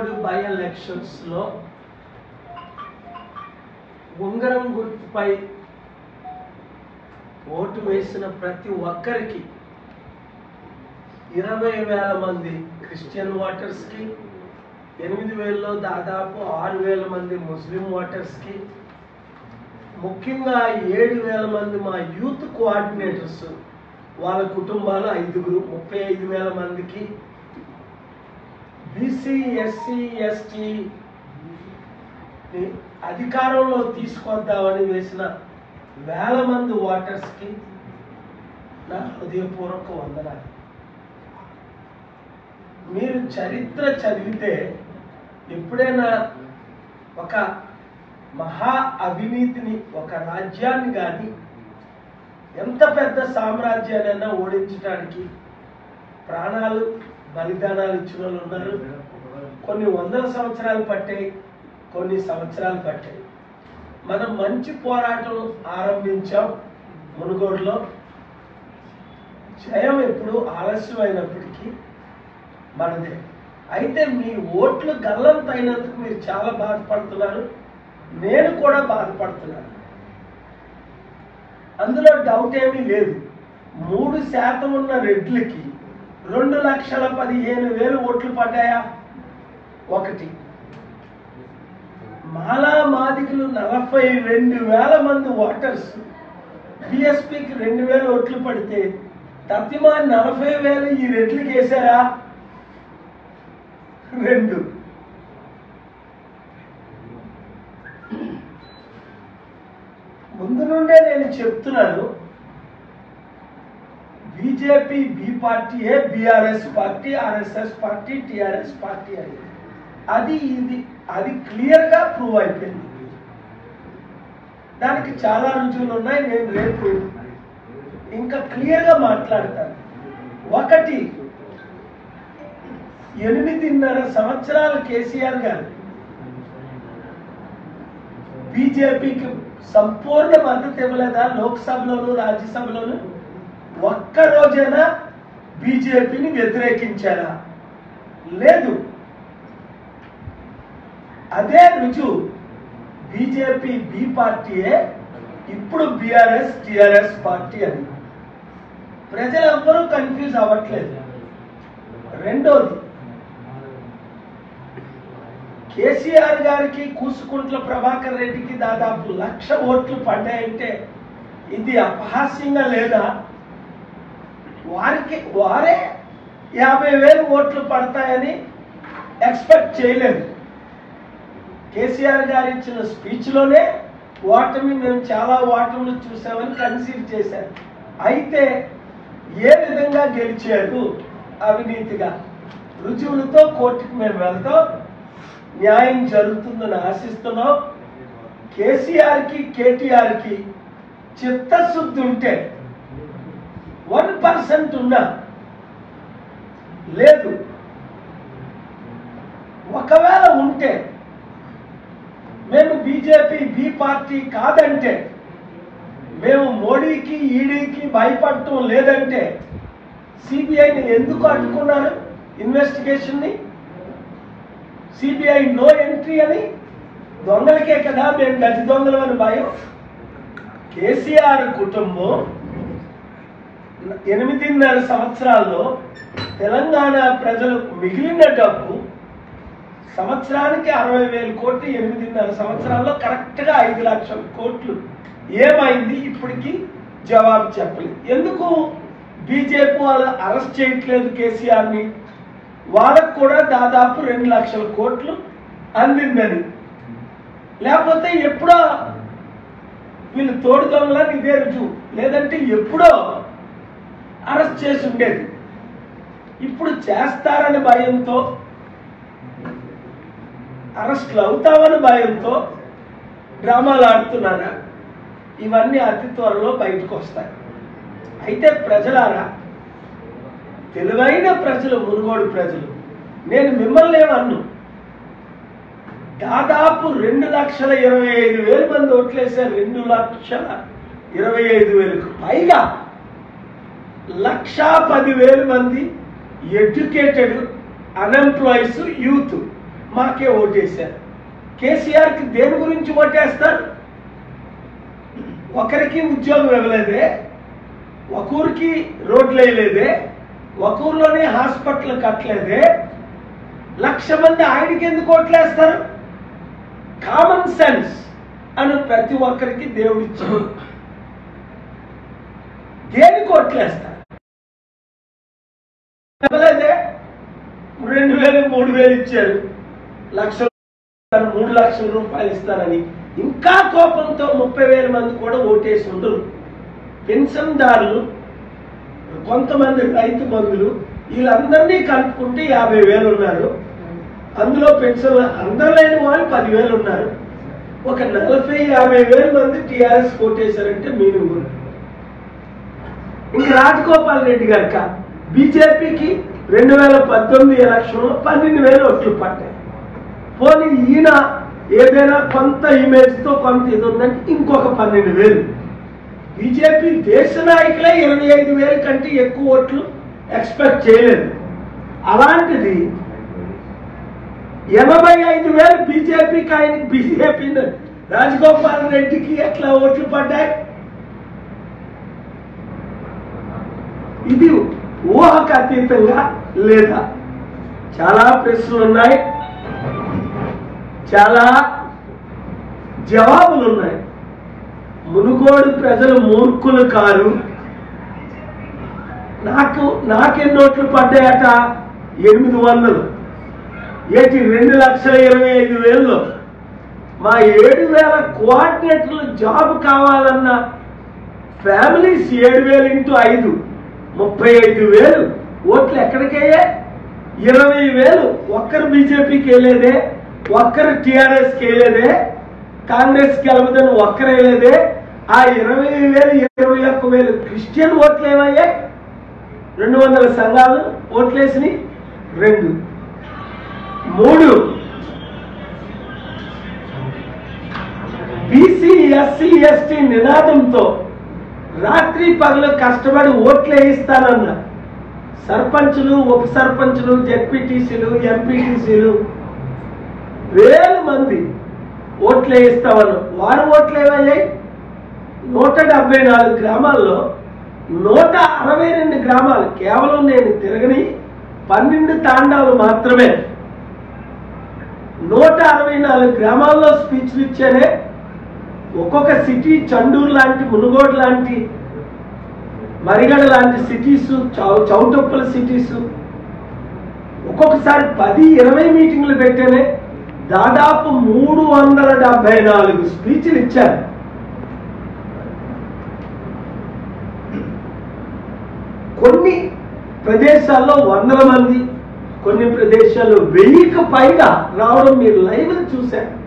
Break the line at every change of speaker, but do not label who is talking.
Munugode by elections లో ఉంగరం గుర్తుపై ఓటు వేసిన ప్రతి ఒక్కరికి ఇరవై వేల మంది క్రిస్టియన్ ఓటర్స్కి ఎనిమిది వేలలో దాదాపు ఆరు వేల మంది ముస్లిం ఓటర్స్కి ముఖ్యంగా ఏడు వేల మంది మా యూత్ కోఆర్డినేటర్స్ వాళ్ళ కుటుంబాలు ఐదుగురు ముప్పై ఐదు వేల మందికి బీసీ ఎస్సీ ఎస్టీ అధికారంలో తీసుకొద్దామని వేసిన వేల మంది ఓటర్స్కి నా హృదయపూర్వక వందనాలు మీరు చరిత్ర చదివితే ఎప్పుడైనా ఒక మహా అవినీతిని ఒక రాజ్యాన్ని కానీ ఎంత పెద్ద సామ్రాజ్యాన్నైనా ఓడించడానికి ప్రాణాలు బలిదానాలు ఇచ్చిన వాళ్ళు ఉన్నారు కొన్ని వందల సంవత్సరాలు పట్టాయి కొన్ని సంవత్సరాలు పట్టాయి మనం మంచి పోరాటం ఆరంభించాం మునుగోడులో జయం ఎప్పుడు ఆలస్యమైనప్పటికీ మనదే అయితే మీ ఓట్లు గల్లంత అయినందుకు మీరు చాలా బాధపడుతున్నారు నేను కూడా బాధపడుతున్నాను అందులో డౌట్ ఏమీ లేదు మూడు శాతం ఉన్న రెడ్లకి రెండు లక్షల పదిహేను వేలు ఓట్లు పడ్డాయా ఒకటి మాలా మాదికులు నలభై రెండు వేల మంది ఓటర్స్ బిఎస్పికి రెండు వేల ఓట్లు పడితే తప్పిమా నలభై వేలు ఈ రెడ్లకి వేశారా రెండు ముందు నుండే నేను చెప్తున్నాను బీజేపీ బి పార్టీయే BRS party RSS party TRS party అని అది ఇది అది క్లియర్గా ప్రూవ్ అయిపోయింది దానికి చాలా రుజువులు ఉన్నాయి నేను రేపు ఇంకా క్లియర్గా మాట్లాడతాను ఒకటి ఎనిమిదిన్నర సంవత్సరాలు కేసీఆర్ గారు బీజేపీకి సంపూర్ణ మద్దతు ఇవ్వలేదా లోక్సభలోను రాజ్యసభలోను ఒక్క రోజైనా బీజేపీని వ్యతిరేకించారా లేదు అదే రుజువు బీజేపీ బి పార్టీయే ఇప్పుడు బీఆర్ఎస్ టిఆర్ఎస్ పార్టీ అని ప్రజలెవ్వరూ కన్ఫ్యూజ్ అవ్వట్లేదు రెండోది కేసీఆర్ గారికి కూసుకుంట్ల ప్రభాకర్ రెడ్డికి దాదాపు లక్ష ఓట్లు పడ్డాయంటే ఇది అపహాస్యంగా లేదా వారికి వారే యాభై వేలు ఓట్లు పడతాయని ఎక్స్పెక్ట్ చేయలేదు కేసీఆర్ గారు ఇచ్చిన స్పీచ్లోనే ఓటమి మేము చాలా ఓటములు చూసామని కన్సీవ్ చేశారు అయితే ఏ విధంగా గెలిచారు అవినీతిగా రుజువులతో కోర్టుకు మేము వెళ్తాం న్యాయం జరుగుతుందని ఆశిస్తున్నాం కేసీఆర్కి కేటీఆర్కి చిత్తశుద్ధి ఉంటే వన్ పర్సెంట్ ఉన్నా లేదు ఒకవేళ ఉంటే మేము బీజేపీ బి పార్టీ కాదంటే మేము మోడీకి ఈడీకి భయపడటం లేదంటే సిబిఐని ఎందుకు అడ్డుకున్నారు ఇన్వెస్టిగేషన్ని సిబిఐ నో ఎంట్రీ అని దొంగలకే కదా మేము గది దొంగలం అని భయం కేసీఆర్ కుటుంబం ఎనిమిదిన్నర సంవత్సరాల్లో తెలంగాణ ప్రజలు మిగిలిన డబ్బు సంవత్సరానికి అరవై వేల కోట్లు ఎనిమిదిన్నర సంవత్సరాల్లో కరెక్ట్గా ఐదు లక్షల కోట్లు ఏమైంది ఇప్పటికి జవాబు చెప్పలేదు ఎందుకు బీజేపీ వాళ్ళు అరెస్ట్ చేయట్లేదు కేసీఆర్ని వాళ్ళకు కూడా దాదాపు రెండు లక్షల కోట్లు అందిందని లేకపోతే ఎప్పుడో వీళ్ళు తోడు దొంగలని ఇదే రుజువు లేదంటే ఎప్పుడో అరెస్ట్ చేసి ఉండేది ఇప్పుడు చేస్తారని భయంతో అరెస్ట్లు అవుతామని భయంతో డ్రామాలు ఆడుతున్నారా ఇవన్నీ అతి త్వరలో బయటకు వస్తాయి అయితే ప్రజలారా తెలివైన ప్రజలు మునుగోడు ప్రజలు నేను మిమ్మల్ని ఏమన్ను దాదాపు రెండు లక్షల ఇరవై ఐదు వేల మంది ఓట్లేసారు రెండు లక్షల ఇరవై ఐదు వేలకు పైగా లక్షా పది వేల మంది ఎడ్యుకేటెడ్ అన్ఎంప్లాయీస్ యూత్ మాకే ఓటేశారు కేసీఆర్కి దేని గురించి ఓటేస్తారు ఒకరికి ఉద్యోగం ఇవ్వలేదే ఒక ఊరికి రోడ్లు వేయలేదే ఒక ఊర్లోనే హాస్పిటల్ కట్టలేదే లక్ష మంది ఆయనకి ఎందుకు ఓట్లేస్తారు కామన్ సెన్స్ అని ప్రతి ఒక్కరికి దేవుడిచ్చాడు దేనికి ఓట్లేస్తారు ఇవ్వలేదే రెండు వేలు మూడు వేలు ఇచ్చారు లక్ష మూడు లక్షల రూపాయలు ఇస్తారని ఇంకా కోపంతో ముప్పై వేల మంది కూడా ఓటేసి ఉండరు పెన్షన్దారులు కొంతమంది రైతు బంధులు వీళ్ళందరినీ కలుపుకుంటే యాభై వేలు ఉన్నారు అందులో పెన్షన్ అందరు లేని వాళ్ళు పదివేలు ఉన్నారు ఒక నలభై యాభై వేల మంది టీఆర్ఎస్ ఓటేశారంటే మీనింగ్ ఇంక రాజగోపాల్ రెడ్డి గారిక బీజేపీకి రెండు వేల పద్దెనిమిది ఎలక్షన్లో పన్నెండు వేలు ఓట్లు పడ్డాయి పోనీ ఈయన ఏదైనా కొంత ఇమేజ్తో కొంత ఇది ఉందంటే ఇంకొక పన్నెండు వేలు బీజేపీ దేశ నాయకులే ఇరవై ఐదు వేల కంటే ఎక్కువ ఓట్లు ఎక్స్పెక్ట్ చేయలేదు అలాంటిది ఎనభై ఐదు వేలు బీజేపీకి ఆయనకి బీజేపీ రాజగోపాల్ రెడ్డికి ఎట్లా ఓట్లు పడ్డాయి ఇది ఊహకు అతీతంగా లేదా చాలా ప్రశ్నలు ఉన్నాయి చాలా జవాబులు ఉన్నాయి మునుగోడు ప్రజలు మూర్ఖులు కారు నాకు నాకెన్నోట్లు పడ్డాయట ఎనిమిది వందలు ఏటి రెండు లక్షల ఇరవై ఐదు వేల్లో మా ఏడు వేల కోఆర్డినేటర్లు జాబ్ కావాలన్న ఫ్యామిలీస్ ఏడు వేలు ఇంటూ ఐదు ముప్పై ఐదు వేలు ఓట్లు ఎక్కడికయ్యే ఇరవై వేలు ఒక్కరు బీజేపీకి వెళ్ళేదే ఒక్కరు టీఆర్ఎస్కి వెళ్ళేదే కాంగ్రెస్కి వెళ్ళదని ఒక్కరు వెళ్ళేదే ఆ ఇరవై వేలు ఇరవై ఒక్క వేలు క్రిస్టియన్ ఓట్లు ఏమయ్యాయి రెండు వందల సంఘాలు ఓట్లేసినాయి రెండు మూడు బీసీ ఎస్సీ ఎస్టీ నినాదంతో రాత్రి పగలు కష్టపడి ఓట్లు వేయిస్తానన్న సర్పంచులు ఉప సర్పంచులు జెడ్పీటీసీలు ఎంపీటీసీలు వేల మంది ఓట్లు వేయిస్తామన్న వారు ఓట్లు ఏమయ్యాయి నూట డెబ్బై నాలుగు గ్రామాల్లో నూట అరవై రెండు గ్రామాలు కేవలం నేను తిరగని పన్నెండు తాండాలు మాత్రమే నూట అరవై నాలుగు గ్రామాల్లో స్పీచ్లు ఇచ్చానే ఒక్కొక్క సిటీ చండూరు లాంటి మునుగోడు లాంటి మరిగడ లాంటి సిటీస్ చౌ చౌటప్పల సిటీస్ ఒక్కొక్కసారి పది ఇరవై మీటింగ్లు పెట్టానే దాదాపు మూడు వందల డెబ్బై నాలుగు స్పీచ్లు ఇచ్చారు కొన్ని ప్రదేశాల్లో వందల మంది కొన్ని ప్రదేశాల్లో వెయ్యికి పైగా రావడం మీరు లైవ్ చూశారు